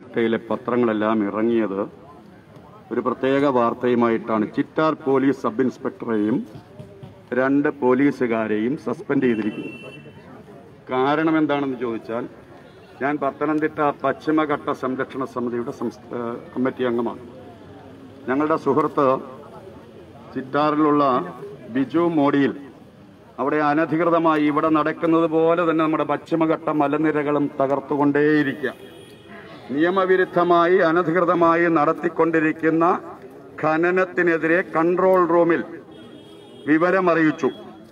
യിലെ പത്രങ്ങളെല്ലാം ഇറങ്ങിയത് ഒരു പ്രത്യേക വാർത്തയുമായിട്ടാണ് ചിറ്റാർ പോലീസ് സബ് ഇൻസ്പെക്ടറെയും രണ്ട് പോലീസുകാരെയും സസ്പെൻഡ് ചെയ്തിരിക്കുന്നു കാരണം എന്താണെന്ന് ചോദിച്ചാൽ ഞാൻ പത്തനംതിട്ട പശ്ചിമഘട്ട സംരക്ഷണ സമിതിയുടെ സംസ്ഥ ഏഹ് കമ്മിറ്റി അംഗമാണ് ഞങ്ങളുടെ സുഹൃത്ത് ചിറ്റാറിലുള്ള ബിജു മോഡിയിൽ അവിടെ അനധികൃതമായി ഇവിടെ നടക്കുന്നത് പോലെ തന്നെ നമ്മുടെ പശ്ചിമഘട്ട മലനിരകളും തകർത്തുകൊണ്ടേയിരിക്കുക നിയമവിരുദ്ധമായി അനധികൃതമായി നടത്തിക്കൊണ്ടിരിക്കുന്ന ഖനനത്തിനെതിരെ കൺട്രോൾ റൂമിൽ വിവരമറിയിച്ചു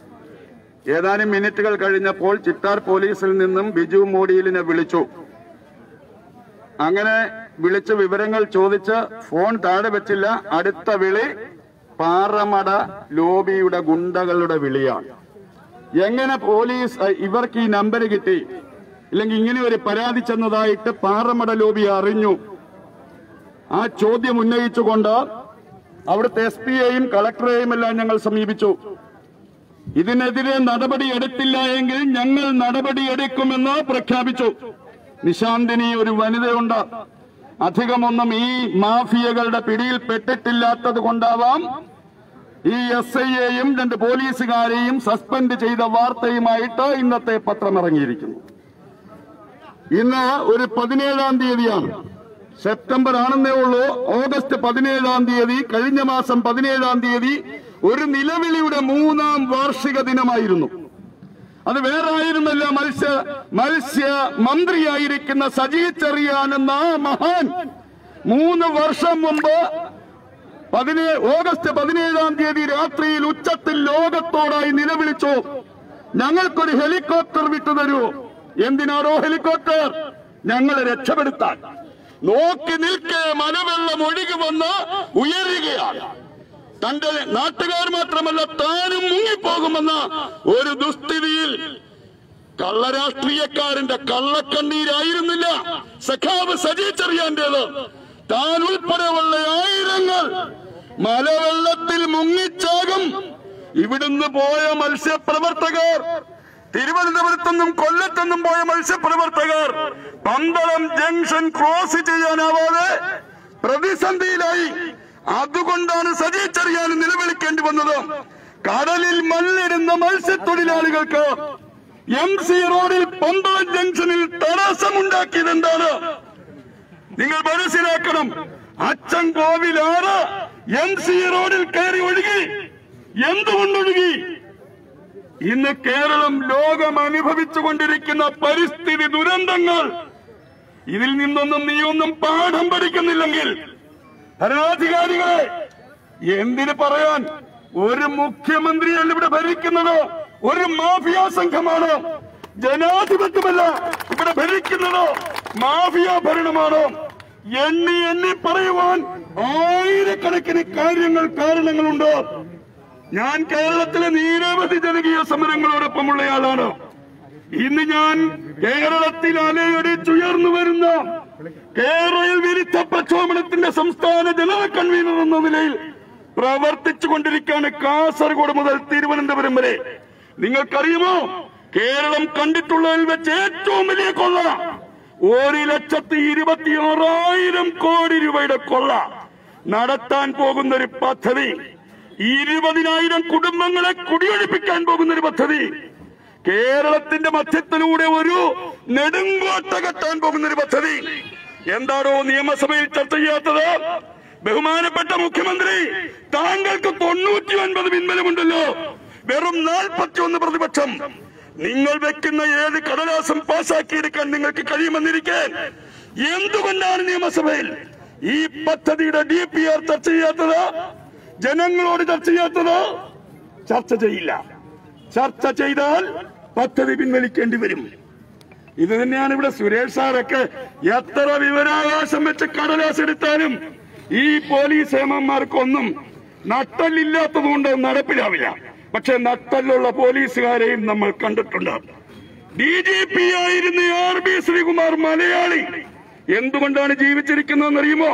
ഏതാനും മിനിറ്റുകൾ കഴിഞ്ഞപ്പോൾ ചിറ്റാർ പോലീസിൽ നിന്നും ബിജു മോഡിയിലിനെ വിളിച്ചു അങ്ങനെ വിളിച്ച് വിവരങ്ങൾ ചോദിച്ച് ഫോൺ താഴെ വെച്ചില്ല അടുത്ത വിളി പാറമട ലോബിയുടെ ഗുണ്ടകളുടെ വിളിയാണ് എങ്ങനെ പോലീസ് അഹ്, ഇവർക്ക് ഈ നമ്പർ കിട്ടി ഇല്ലെങ്കിൽ ഇങ്ങനെ ഒരു പരാതി ചെന്നതായിട്ട് പാറമട ലോബി അറിഞ്ഞു ആ ചോദ്യം ഉന്നയിച്ചുകൊണ്ട് അവിടുത്തെ എസ് പിയെയും കളക്ടറെയും എല്ലാം ഞങ്ങൾ സമീപിച്ചു ഇതിനെതിരെ നടപടി എടുത്തില്ല എങ്കിൽ ഞങ്ങൾ നടപടിയെടുക്കുമെന്ന് പ്രഖ്യാപിച്ചു നിശാന്തിനി ഒരു വനിതയുണ്ട് അധികമൊന്നും ഈ മാഫിയകളുടെ പിടിയിൽ പെട്ടിട്ടില്ലാത്തത് കൊണ്ടാവാം ഈ എസ് ഐയെയും രണ്ട് പോലീസുകാരെയും സസ്പെൻഡ് ചെയ്ത വാർത്തയുമായിട്ട് ഇന്നത്തെ പത്രം ഇറങ്ങിയിരിക്കുന്നു ഇന്ന് ഒരു പതിനേഴാം തീയതിയാണ് സെപ്റ്റംബർ ആണെന്നേ ഉള്ളൂ ഓഗസ്റ്റ് പതിനേഴാം തീയതി കഴിഞ്ഞ മാസം പതിനേഴാം തീയതി ഒരു നിലവിളിയുടെ മൂന്നാം വാർഷിക ദിനമായിരുന്നു അത് വേറെ ആയിരുന്നല്ല മത്സ്യ മത്സ്യ മന്ത്രിയായിരിക്കുന്ന സജി ചെറിയാൻ എന്ന ആ മഹാൻ മൂന്ന് വർഷം മുമ്പ് പതിനേ ഓഗസ്റ്റ് പതിനേഴാം തീയതി രാത്രിയിൽ ഉച്ചത്തിൽ ലോകത്തോടായി നിലവിളിച്ചു ഞങ്ങൾക്കൊരു ഹെലികോപ്റ്റർ വിട്ടുതരൂ എന്തിനാണോ ഹെലികോപ്റ്റർ ഞങ്ങളെ രക്ഷപ്പെടുത്താൻ നോക്കി നിൽക്കെ മലവെള്ളം ഒഴുകി വന്ന് ഉയരുകയാണ് തന്റെ നാട്ടുകാർ മാത്രമല്ല താനും മുങ്ങിപ്പോകുമെന്ന ഒരു ദുസ്ഥിതിയിൽ കള്ളരാഷ്ട്രീയക്കാരന്റെ കള്ളക്കണ്ണീരായിരുന്നില്ല സഖാവ് സജീച്ചറിയാന്റേത് താൻ ഉൾപ്പെടെയുള്ള ആയിരങ്ങൾ മലവെള്ളത്തിൽ മുങ്ങിച്ചാകും ഇവിടുന്ന് പോയ മത്സ്യപ്രവർത്തകർ തിരുവനന്തപുരത്തുനിന്നും കൊല്ലത്തുനിന്നും പോയ മത്സ്യപ്രവർത്തകർ പന്തളം ജംഗ്ഷൻ ക്രോസ് ചെയ്യാനാവാതെ പ്രതിസന്ധിയിലായി അതുകൊണ്ടാണ് സജീച്ചറിയാൻ നിലവിളിക്കേണ്ടി വന്നത് കടലിൽ മല്ലിടുന്ന മത്സ്യത്തൊഴിലാളികൾക്ക് എം സി റോഡിൽ പന്തളം ജംഗ്ഷനിൽ തടസ്സമുണ്ടാക്കിയത് എന്താണ് നിങ്ങൾ മനസ്സിലാക്കണം അച്ഛൻ കോവിലാറ് എം സി റോഡിൽ കയറി ഒഴുകി എന്തുകൊണ്ടൊഴുകി ഇന്ന് കേരളം ലോകം അനുഭവിച്ചുകൊണ്ടിരിക്കുന്ന പരിസ്ഥിതി ദുരന്തങ്ങൾ ഇതിൽ നിന്നൊന്നും നീയൊന്നും പാഠം പഠിക്കുന്നില്ലെങ്കിൽ ഭരണാധികാരികളെ എന്തിന് പറയാൻ ഒരു മുഖ്യമന്ത്രിയല്ല ഇവിടെ ഭരിക്കുന്നത് ഒരു മാഫിയ സംഘമാണ് ജനാധിപത്യമല്ല ഇവിടെ ഭരിക്കുന്നത് മാഫിയ ഭരണമാണ് എണ്ണി എണ്ണി പറയുവാൻ ആയിരക്കണക്കിന് കാര്യങ്ങൾ കാരണങ്ങളുണ്ട് ഞാൻ കേരളത്തിലെ നിരവധി ജനകീയ സമരങ്ങളോടൊപ്പമുള്ളയാളാണ് ഇന്ന് ഞാൻ കേരളത്തിൽ അലയടിച്ചുയർന്നു വരുന്ന കേരള വിരുദ്ധ പ്രക്ഷോഭണത്തിന്റെ സംസ്ഥാന ജനറൽ കൺവീനർ എന്ന നിലയിൽ പ്രവർത്തിച്ചു കൊണ്ടിരിക്കുകയാണ് കാസർഗോഡ് മുതൽ തിരുവനന്തപുരം വരെ നിങ്ങൾക്കറിയുമോ കേരളം കണ്ടിട്ടുള്ളതിൽ വെച്ച് ഏറ്റവും വലിയ കൊള്ള ഒരു ലക്ഷത്തി ഇരുപത്തി ആറായിരം കോടി രൂപയുടെ കൊള്ള നടത്താൻ പോകുന്ന ഒരു പദ്ധതി ഇരുപതിനായിരം കുടുംബങ്ങളെ കുടിയൊഴിപ്പിക്കാൻ പോകുന്ന ഒരു പദ്ധതി കേരളത്തിന്റെ മധ്യത്തിലൂടെ ഒരു നെടുങ്കോട്ട കെട്ടാൻ പോകുന്ന ഒരു പദ്ധതി എന്താണോ നിയമസഭയിൽ ചർച്ച ചെയ്യാത്തത് ബഹുമാനപ്പെട്ട മുഖ്യമന്ത്രി താങ്കൾക്ക് തൊണ്ണൂറ്റി ഒൻപത് പിൻബലമുണ്ടല്ലോ വെറും നാൽപ്പത്തി ഒന്ന് പ്രതിപക്ഷം നിങ്ങൾ വെക്കുന്ന ഏത് കടലാസം പാസാക്കിയെടുക്കാൻ നിങ്ങൾക്ക് കഴിയുമെന്നിരിക്കാൻ എന്തുകൊണ്ടാണ് നിയമസഭയിൽ ഈ പദ്ധതിയുടെ ഡി പി ആർ ചർച്ച ചെയ്യാത്തത് ജനങ്ങളോട് ചർച്ച ചെയ്യാത്തത് ചർച്ച ചെയ്യില്ല ചർച്ച ചെയ്താൽ പദ്ധതി പിൻവലിക്കേണ്ടി വരും ഇത് തന്നെയാണ് ഇവിടെ സുരേഷ് സാറൊക്കെ എത്ര വിവരാവകാശം വെച്ച് കടലാസ് എടുത്താലും ഈ പോലീസ് ഹേമന്മാർക്കൊന്നും നട്ടല്ലില്ലാത്തതുകൊണ്ട് നടപ്പിലാവില്ല പക്ഷെ നട്ടലുള്ള പോലീസുകാരെയും നമ്മൾ കണ്ടിട്ടുണ്ട് ഡി ജി പി ആയിരുന്ന ആർ ബി ശ്രീകുമാർ മലയാളി എന്തുകൊണ്ടാണ് ജീവിച്ചിരിക്കുന്നതെന്നറിയുമോ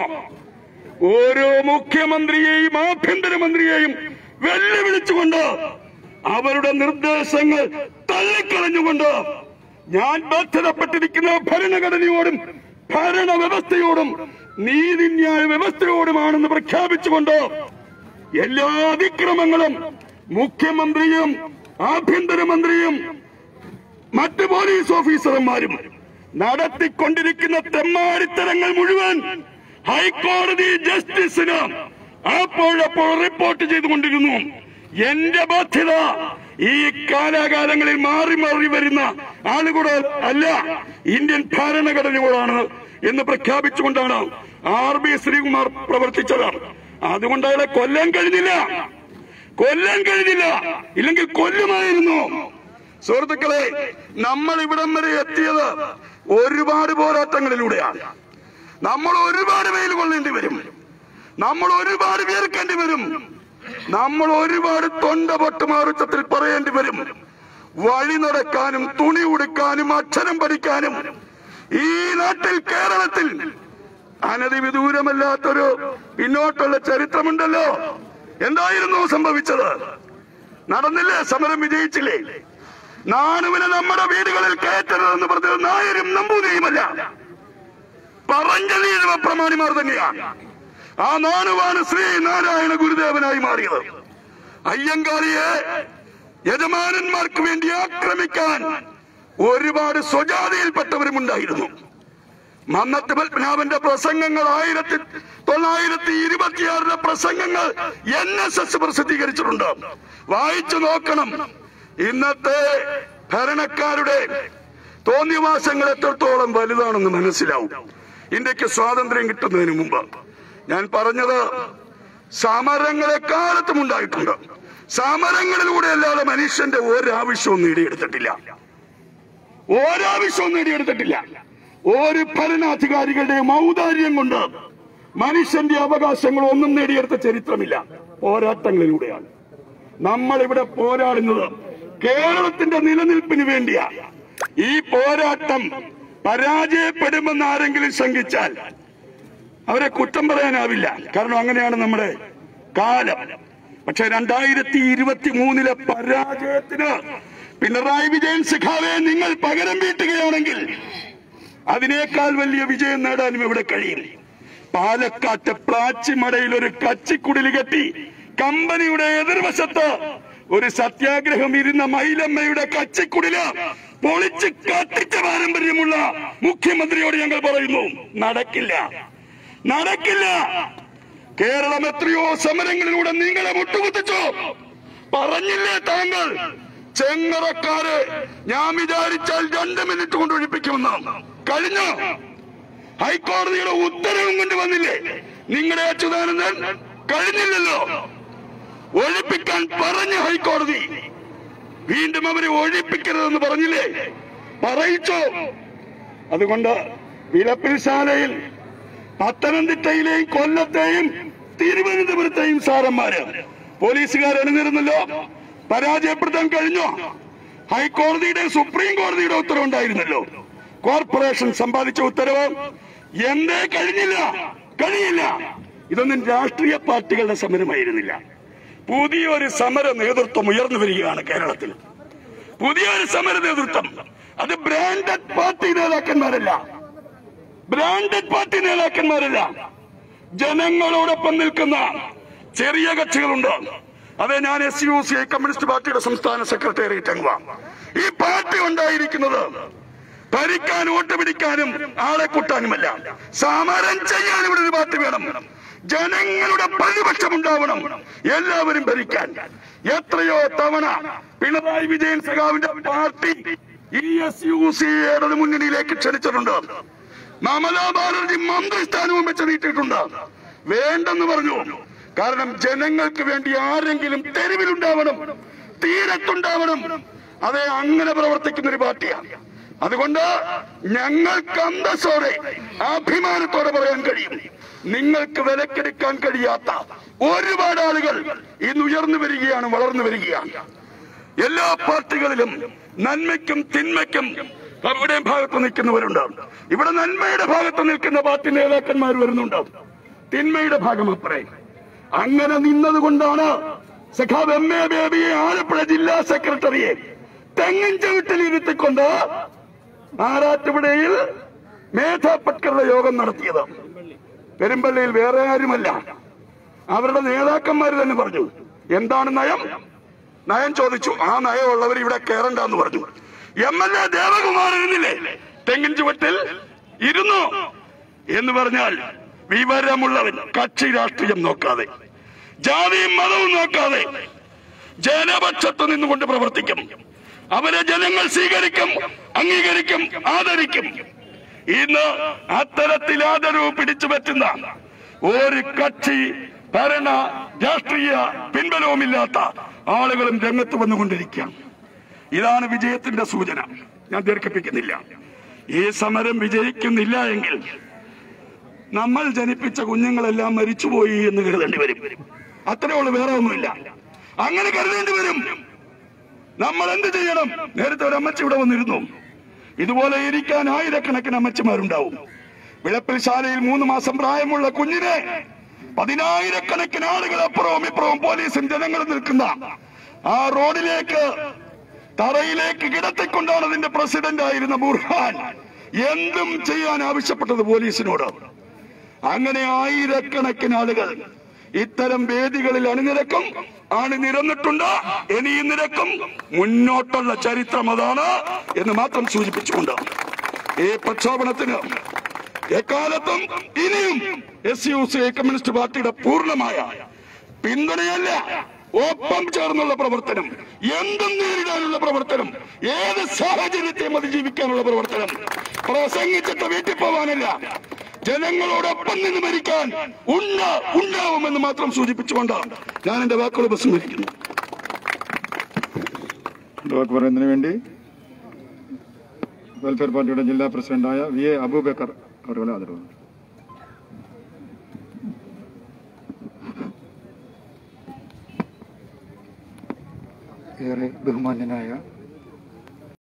ഓരോ മുഖ്യമന്ത്രിയെയും ആഭ്യന്തരമന്ത്രിയെയും വെല്ലുവിളിച്ചുകൊണ്ട് അവരുടെ നിർദ്ദേശങ്ങൾ തള്ളിക്കളഞ്ഞുകൊണ്ട് ഞാൻ ബാധ്യതപ്പെട്ടിരിക്കുന്ന ഭരണഘടനയോടും ഭരണ വ്യവസ്ഥയോടും നീതിന്യായ വ്യവസ്ഥയോടുമാണെന്ന് പ്രഖ്യാപിച്ചുകൊണ്ട് എല്ലാ അതിക്രമങ്ങളും മുഖ്യമന്ത്രിയും ആഭ്യന്തരമന്ത്രിയും മറ്റ് പോലീസ് ഓഫീസർമാരും നടത്തിക്കൊണ്ടിരിക്കുന്ന തെമ്മാടിത്തരങ്ങൾ മുഴുവൻ ഹൈക്കോടതി ജസ്റ്റിസിന് അപ്പോഴപ്പോൾ റിപ്പോർട്ട് ചെയ്തുകൊണ്ടിരുന്നു എന്റെ ബാധ്യത ഈ കാലാകാലങ്ങളിൽ മാറി മാറി വരുന്ന ആളുകൂടെ അല്ല ഇന്ത്യൻ ഭരണഘടനയോടാണ് എന്ന് പ്രഖ്യാപിച്ചുകൊണ്ടാണ് ആർ ബി ശ്രീകുമാർ പ്രവർത്തിച്ചത് അതുകൊണ്ട് അയാളെ കൊല്ലാൻ കഴിഞ്ഞില്ല കൊല്ലാൻ കഴിഞ്ഞില്ല ഇല്ലെങ്കിൽ കൊല്ലുമായിരുന്നു സുഹൃത്തുക്കളെ നമ്മൾ ഇവിടം വരെ എത്തിയത് ഒരുപാട് പോരാട്ടങ്ങളിലൂടെയാണ് നമ്മൾ ഒരുപാട് വെയിൽ കൊള്ളേണ്ടി വരും നമ്മൾ ഒരുപാട് വിയർക്കേണ്ടി വരും നമ്മൾ ഒരുപാട് തൊണ്ട പൊട്ടുമാറുച്ചത്തിൽ പറയേണ്ടി വരും വഴി നടക്കാനും തുണി ഉടുക്കാനും അക്ഷരം പഠിക്കാനും ഈ നാട്ടിൽ കേരളത്തിൽ അനധിവിദൂരമല്ലാത്തൊരു പിന്നോട്ടുള്ള ചരിത്രമുണ്ടല്ലോ എന്തായിരുന്നു സംഭവിച്ചത് നടന്നില്ലേ സമരം വിജയിച്ചില്ലേ നാണുവിനെ നമ്മുടെ വീടുകളിൽ കയറ്റരുതെന്ന് പറഞ്ഞത് നായരും നമ്പൂതിരിയുമല്ല പറഞ്ഞത് ഈഴവ പ്രമാണിമാർ തന്നെയാണ് ആ നാണുവാണ് ശ്രീ നാരായണ ഗുരുദേവനായി മാറിയത് അയ്യങ്കാളിയെ യജമാനന്മാർക്ക് വേണ്ടി ആക്രമിക്കാൻ ഒരുപാട് സ്വജാതിയിൽപ്പെട്ടവരും ഉണ്ടായിരുന്നു മന്നത്ത് പത്മനാഭന്റെ പ്രസംഗങ്ങൾ ആയിരത്തി തൊള്ളായിരത്തി ഇരുപത്തിയാറിലെ പ്രസംഗങ്ങൾ എൻ എസ് എസ് പ്രസിദ്ധീകരിച്ചിട്ടുണ്ട് വായിച്ചു നോക്കണം ഇന്നത്തെ ഭരണക്കാരുടെ തോന്നിവാസങ്ങൾ എത്രത്തോളം വലുതാണെന്ന് മനസ്സിലാവും ഇന്ത്യക്ക് സ്വാതന്ത്ര്യം കിട്ടുന്നതിന് മുമ്പ് ഞാൻ പറഞ്ഞത് സമരങ്ങൾ എക്കാലത്തും ഉണ്ടായിട്ടുണ്ട് സമരങ്ങളിലൂടെ അല്ലാതെ മനുഷ്യന്റെ ഒരാവശ്യവും നേടിയെടുത്തിട്ടില്ല ഒരാവശ്യവും നേടിയെടുത്തിട്ടില്ല ഒരു ഭരണാധികാരികളുടെയും ഔദാര്യം കൊണ്ട് മനുഷ്യന്റെ അവകാശങ്ങൾ ഒന്നും നേടിയെടുത്ത ചരിത്രമില്ല പോരാട്ടങ്ങളിലൂടെയാണ് നമ്മൾ ഇവിടെ പോരാടുന്നത് കേരളത്തിന്റെ നിലനിൽപ്പിന് വേണ്ടിയാണ് ഈ പോരാട്ടം പരാജയപ്പെടുമെന്ന് ആരെങ്കിലും ശങ്കിച്ചാൽ അവരെ കുറ്റം പറയാനാവില്ല കാരണം അങ്ങനെയാണ് നമ്മുടെ കാലം പക്ഷെ രണ്ടായിരത്തി ഇരുപത്തി മൂന്നിലെ പരാജയത്തിന് പിണറായി വിജയൻ സിഖാവെ നിങ്ങൾ പകരം വീട്ടുകയാണെങ്കിൽ അതിനേക്കാൾ വലിയ വിജയം നേടാനും ഇവിടെ കഴിയും പാലക്കാട്ട് പ്ലാച്ചിമടയിൽ ഒരു കച്ചിക്കുടിൽ കെട്ടി കമ്പനിയുടെ എതിർവശത്ത് ഒരു സത്യാഗ്രഹം ഇരുന്ന മൈലമ്മയുടെ കച്ചിക്കുടില് പൊളിച്ച് കത്തിച്ച പാരമ്പര്യമുള്ള മുഖ്യമന്ത്രിയോട് ഞങ്ങൾ പറയുന്നു നടക്കില്ല നടക്കില്ല കേരളം എത്രയോ സമരങ്ങളിലൂടെ നിങ്ങളെ മുട്ടുകുത്തിച്ചു പറഞ്ഞില്ലേ താങ്കൾ ചെങ്ങറക്കാര് ഞാൻ വിചാരിച്ചാൽ രണ്ട് മിനിറ്റ് കൊണ്ട് ഒഴിപ്പിക്കുമെന്ന് കഴിഞ്ഞു ഹൈക്കോടതിയുടെ ഉത്തരവും കൊണ്ട് വന്നില്ലേ നിങ്ങളുടെ അച്യുതാനന്ദൻ കഴിഞ്ഞില്ലല്ലോ ഒഴിപ്പിക്കാൻ പറഞ്ഞു ഹൈക്കോടതി വീണ്ടും അവരെ ഒഴിപ്പിക്കരുതെന്ന് പറഞ്ഞില്ലേ പറയിച്ചോ അതുകൊണ്ട് വിലപ്പിൽശാലയിൽ പത്തനംതിട്ടയിലെയും കൊല്ലത്തെയും തിരുവനന്തപുരത്തെയും സാറന്മാര് പോലീസുകാർ അണിനിരുന്നല്ലോ പരാജയപ്പെടുത്താൻ കഴിഞ്ഞോ ഹൈക്കോടതിയുടെ സുപ്രീം കോടതിയുടെ ഉത്തരവുണ്ടായിരുന്നല്ലോ കോർപ്പറേഷൻ സമ്പാദിച്ച ഉത്തരവ് എന്തേ കഴിഞ്ഞില്ല കഴിയില്ല ഇതൊന്നും രാഷ്ട്രീയ പാർട്ടികളുടെ സമരമായിരുന്നില്ല പുതിയൊരു സമര നേതൃത്വം ഉയർന്നു വരികയാണ് കേരളത്തിൽ പുതിയൊരു സമര നേതൃത്വം അത് ബ്രാൻഡഡ് പാർട്ടി നേതാക്കന്മാരല്ല ബ്രാൻഡഡ് പാർട്ടി നേതാക്കന്മാരല്ല ജനങ്ങളോടൊപ്പം നിൽക്കുന്ന ചെറിയ കക്ഷികളുണ്ട് അതെ ഞാൻ എസ് യു സി കമ്മ്യൂണിസ്റ്റ് പാർട്ടിയുടെ സംസ്ഥാന സെക്രട്ടേറിയറ്റ് അംഗമാണ് ഈ പാർട്ടി ഉണ്ടായിരിക്കുന്നത് ഭരിക്കാൻ വോട്ട് പിടിക്കാനും ആളെ കൂട്ടാനുമല്ല സമരം ചെയ്യാൻ ഇവിടെ ഒരു പാർട്ടി വേണം ജനങ്ങളുടെ പ്രതിപക്ഷം ഉണ്ടാവണം എല്ലാവരും ഭരിക്കാൻ എത്രയോ തവണ പിണറായി വിജയൻ സഖാവിന്റെ party E S U C ഇടത് മുന്നണിയിലേക്ക് ക്ഷണിച്ചിട്ടുണ്ട് മമതാ ബാനർജി മന്ത്രിസ്ഥാനവും വെച്ച് നീട്ടിയിട്ടുണ്ട് വേണ്ടെന്ന് പറഞ്ഞു കാരണം ജനങ്ങൾക്ക് വേണ്ടി ആരെങ്കിലും തെരുവിലുണ്ടാവണം തീരത്തുണ്ടാവണം അതെ അങ്ങനെ പ്രവർത്തിക്കുന്ന ഒരു പാർട്ടിയാണ് അതുകൊണ്ട് ഞങ്ങൾക്ക് അന്തസ്സോടെ അഭിമാനത്തോടെ പറയാൻ കഴിയും നിങ്ങൾക്ക് വിലക്കെടുക്കാൻ കഴിയാത്ത ഒരുപാട് ആളുകൾ ഇന്ന് ഉയർന്നു വരികയാണ് വളർന്നു വരികയാണ് എല്ലാ പാർട്ടികളിലും നന്മയ്ക്കും തിന്മയ്ക്കും അവിടെ ഭാഗത്ത് നിൽക്കുന്നവരുണ്ട് ഇവിടെ നന്മയുടെ ഭാഗത്ത് നിൽക്കുന്ന പാർട്ടി നേതാക്കന്മാർ വരുന്നുണ്ട് തിന്മയുടെ ഭാഗം അപ്പറേ അങ്ങനെ നിന്നതുകൊണ്ടാണ് സഖാവ് എം എ ബേബിയെ ആലപ്പുഴ ജില്ലാ സെക്രട്ടറിയെ തെങ്ങിൻ ചവിട്ടിൽ ഇരുത്തിക്കൊണ്ട് ആറാട്ടുപുഴയിൽ മേധാ പട്കറുടെ യോഗം നടത്തിയത് പെരുമ്പള്ളിയിൽ വേറെ ആരുമല്ല അവരുടെ നേതാക്കന്മാർ തന്നെ പറഞ്ഞു എന്താണ് നയം നയം ചോദിച്ചു ആ നയമുള്ളവർ ഇവിടെ കയറണ്ടെന്ന് പറഞ്ഞു എം എൽ എ ദേവകുമാർ ഇരുന്നില്ലേ തെങ്ങിൻ ചുവട്ടിൽ ഇരുന്നു എന്ന് പറഞ്ഞാൽ വിവരമുള്ളവൻ കക്ഷി രാഷ്ട്രീയം നോക്കാതെ ജാതിയും മതവും നോക്കാതെ ജനപക്ഷത്ത് നിന്നുകൊണ്ട് പ്രവർത്തിക്കും അവരെ ജനങ്ങൾ സ്വീകരിക്കും അംഗീകരിക്കും ആദരിക്കും ഇന്ന് അത്തരത്തിൽ ആദരവ് പിടിച്ചു പറ്റുന്ന ഒരു കക്ഷി ഭരണ രാഷ്ട്രീയ പിൻബലവുമില്ലാത്ത ആളുകളും രംഗത്ത് വന്നുകൊണ്ടിരിക്കുകയാണ് ഇതാണ് വിജയത്തിന്റെ സൂചന ഞാൻ ദീർഘിപ്പിക്കുന്നില്ല ഈ സമരം വിജയിക്കുന്നില്ല എങ്കിൽ നമ്മൾ ജനിപ്പിച്ച കുഞ്ഞുങ്ങളെല്ലാം മരിച്ചുപോയി എന്ന് കരുതേണ്ടി വരും അത്രേ ഉള്ളൂ വേറെ ഒന്നുമില്ല അങ്ങനെ കരുതേണ്ടി വരും നമ്മൾ എന്ത് ചെയ്യണം നേരത്തെ ഒരു അമ്മച്ചി ഇവിടെ വന്നിരുന്നു ഇതുപോലെ ഇരിക്കാൻ ആയിരക്കണക്കിന് അമ്മച്ചിമാരുണ്ടാവും വിളപ്പിൽ ശാലയിൽ മൂന്ന് മാസം പ്രായമുള്ള കുഞ്ഞിനെ പതിനായിരക്കണക്കിന് ആളുകൾ അപ്പുറവും ഇപ്പുറവും പോലീസും ജനങ്ങളും നിൽക്കുന്ന ആ റോഡിലേക്ക് തറയിലേക്ക് കിടത്തിക്കൊണ്ടാണ് അതിന്റെ പ്രസിഡന്റ് ആയിരുന്ന ബുർഹാൻ എന്തും ചെയ്യാൻ ആവശ്യപ്പെട്ടത് പോലീസിനോട് അങ്ങനെ ആയിരക്കണക്കിന് ആളുകൾ ഇത്തരം വേദികളിൽ അണിനിരക്കും അണിനിരന്നിട്ടുണ്ട് ഇനിയും നിരക്കും മുന്നോട്ടുള്ള ചരിത്രം അതാണ് എന്ന് മാത്രം സൂചിപ്പിച്ചുകൊണ്ട് ഈ പ്രക്ഷോഭണത്തിന് എക്കാലത്തും ഇനിയും എസ് യു സി കമ്മ്യൂണിസ്റ്റ് പാർട്ടിയുടെ പൂർണ്ണമായ പിന്തുണയല്ല ഒപ്പം ചേർന്നുള്ള പ്രവർത്തനം എന്തും നേരിടാനുള്ള പ്രവർത്തനം ഏത് സാഹചര്യത്തെയും അതിജീവിക്കാനുള്ള പ്രവർത്തനം പ്രസംഗിച്ചിട്ട് വീട്ടിൽ പോവാനല്ല ജനങ്ങളോടൊപ്പം നിന്ന് മരിക്കാൻ ഉണ്ട ഉണ്ടാവുമെന്ന് മാത്രം സൂചിപ്പിച്ചുകൊണ്ട് ഞാൻ എന്റെ വാക്കുകൾ ഉപസംഹരിക്കുന്നു വാക്ക് പറയുന്നതിന് വേണ്ടി വെൽഫെയർ പാർട്ടിയുടെ ജില്ലാ പ്രസിഡന്റായ വി എ അബൂബക്കർ അവരുടെ ആദരവ് ഏറെ ബഹുമാന്യനായ